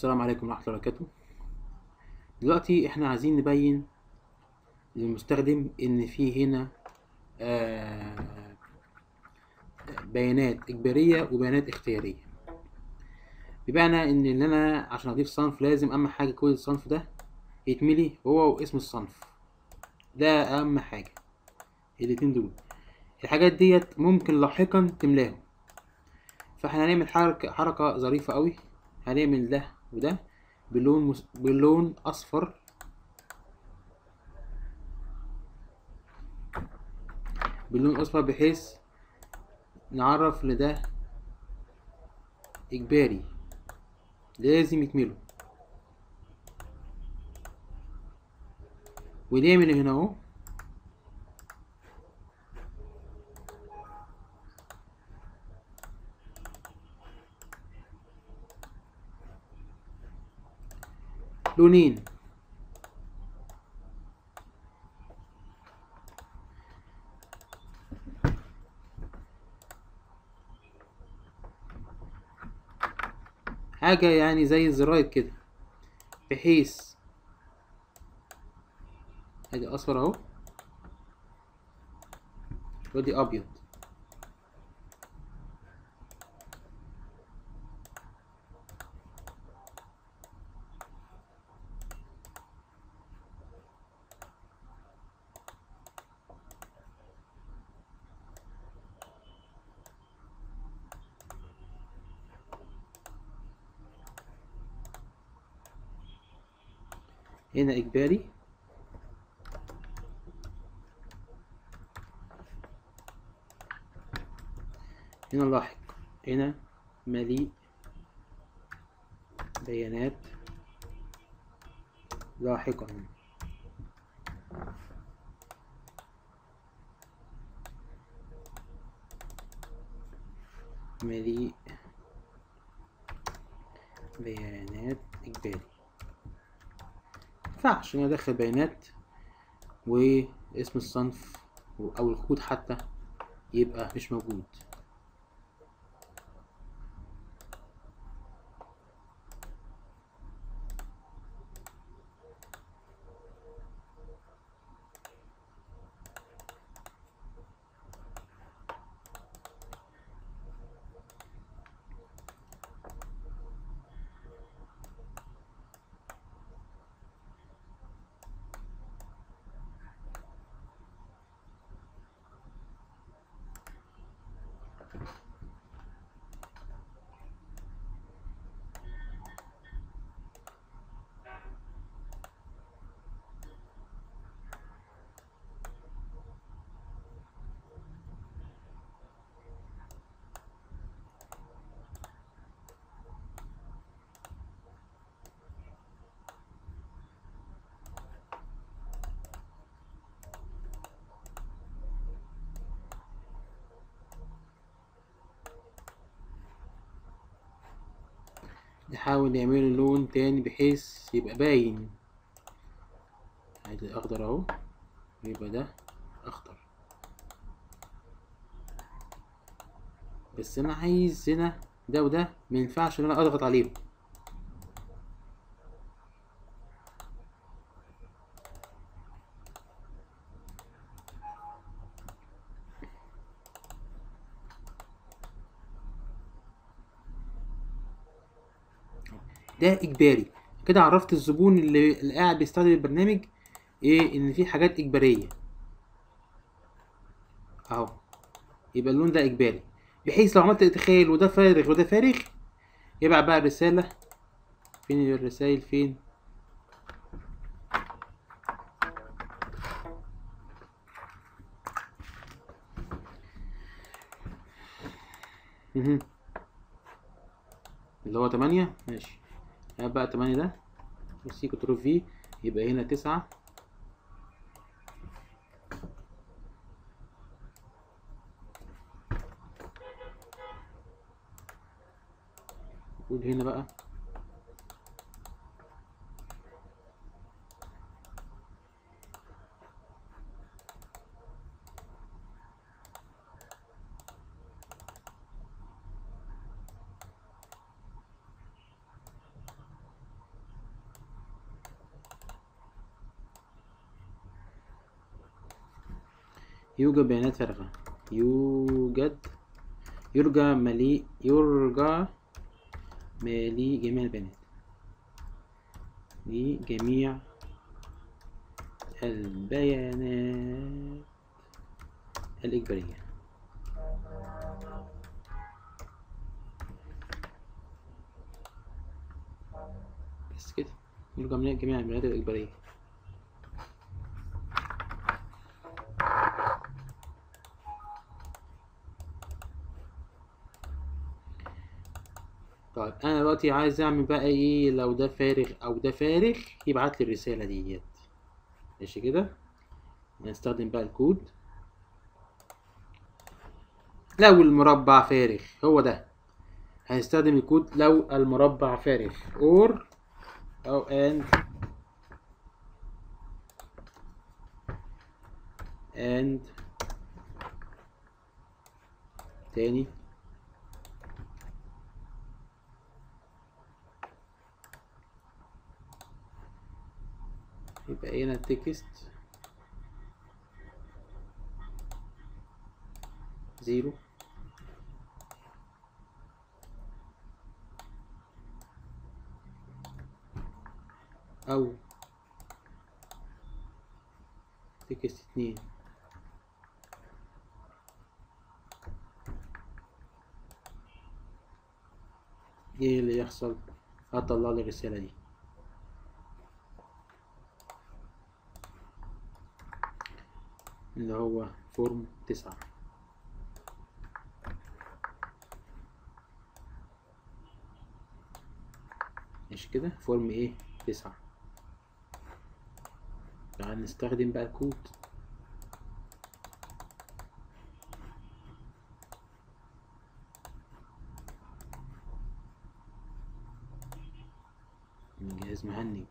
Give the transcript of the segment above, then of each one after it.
السلام عليكم ورحمة الله وبركاته دلوقتي احنا عايزين نبين للمستخدم ان في هنا آه، بيانات اجبارية وبيانات اختيارية بمعنى ان اللي انا عشان اضيف صنف لازم اهم حاجة كود الصنف ده يتملي هو واسم الصنف ده اهم حاجة الاتنين دول الحاجات ديت ممكن لاحقا تملاهم فاحنا هنعمل حركة حركة ظريفة قوي هنعمل ده وده بلون مس... بلون اصفر باللون اصفر بحيث نعرف ان ده اجباري لازم يكمله ونعمل هنا اهو لونين حاجة يعني زي الزراير كده بحيث ادي اصفر اهو ودي ابيض هنا إجباري هنا لاحق هنا مليء بيانات لاحقا مليء بيانات إجباري ينفعش إن أدخل بيانات واسم الصنف أو الكود حتى يبقى مش موجود نحاول نعمله لون تاني بحيث يبقى باين ادي اخضر اهو يبقى ده اخضر بس انا عايز هنا ده وده مينفعش ان انا اضغط عليهم ده اجباري كده عرفت الزبون اللي, اللي قاعد بيستخدم البرنامج ايه ان في حاجات اجباريه اهو يبقى اللون ده اجباري بحيث لو عملت ادخال وده فارغ وده فارغ يبعت بقى الرساله فين الرسائل فين مهم. اللي هو تمانية ماشي هات بقى تمانية ده سي كنترول في يبقى هنا تسعة قول هنا بقى يوجد بيانات فارغة يوجد يرجى مليء يرجى مليء جميع البيانات لجميع البيانات الإجبارية بس كده يرجى مليء جميع البيانات الإجبارية طيب انا دلوقتي عايز اعمل بقى ايه لو ده فارغ او ده فارغ يبعت لي الرساله ديت ماشي كده نستخدم بقى الكود لو المربع فارغ هو ده هنستخدم الكود لو المربع فارغ or او and and تاني يبقى هنا تكست زيرو أو تكست اتنين ايه اللي يحصل هطلع لي الرسالة دي اللي هو فورم تسعة ماشي كده فورم ايه تسعة تعال نستخدم بقى الكود من جهاز مهنج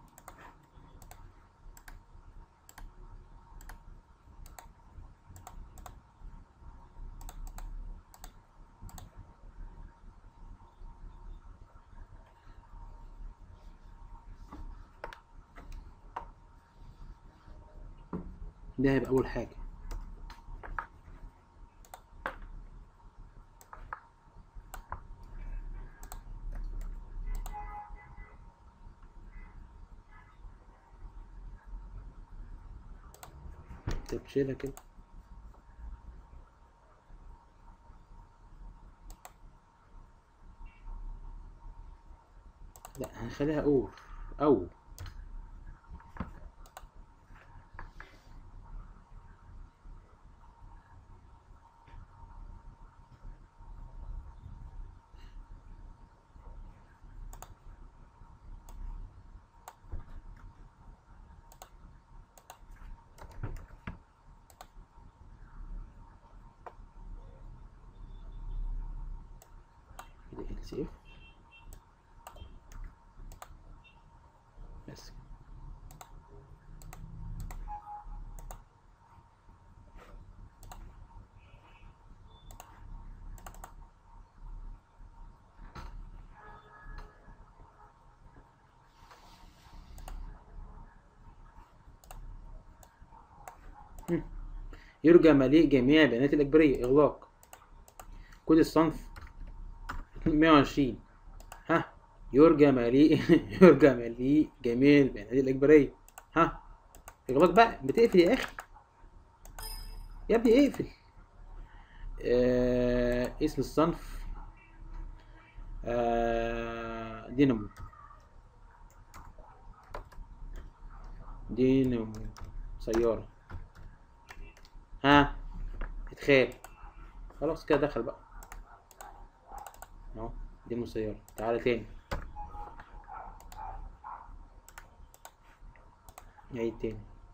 ده هيبقى أول حاجة طب شيلها كده لا هنخليها اور او ال اف بس مم. يرجى مليء جميع البيانات الإجبارية إغلاق كود الصنف 120 ها يرجى مليء يرجى مليء جميع البيانات الإجبارية ها إغلاق بقى بتقفل يا أخي يا ابني اقفل آه اسم الصنف آه دينامو دينامو سيارة ها ادخال خلاص كده دخل بقى اهو دي المسيرة تعالى تاني نعيد تاني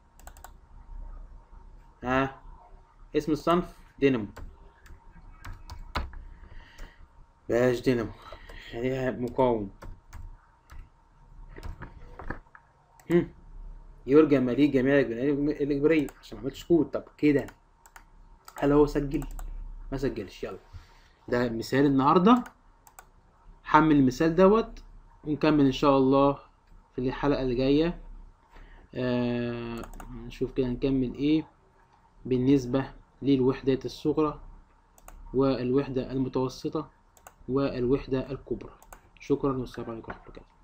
ها اسم الصنف دينامو بلاش دينامو خليها مقاوم هم. يرجى مليء جميع البيانات الإجبارية عشان ما عملتش كود طب كده هل هو سجل؟ ما سجلش يلا ده مثال النهارده حمل المثال دوت ونكمل ان شاء الله في الحلقة اللي جاية آه نشوف كده هنكمل ايه بالنسبة للوحدات الصغرى والوحدة المتوسطة والوحدة الكبرى شكرا والسلام عليكم ورحمة الله وبركاته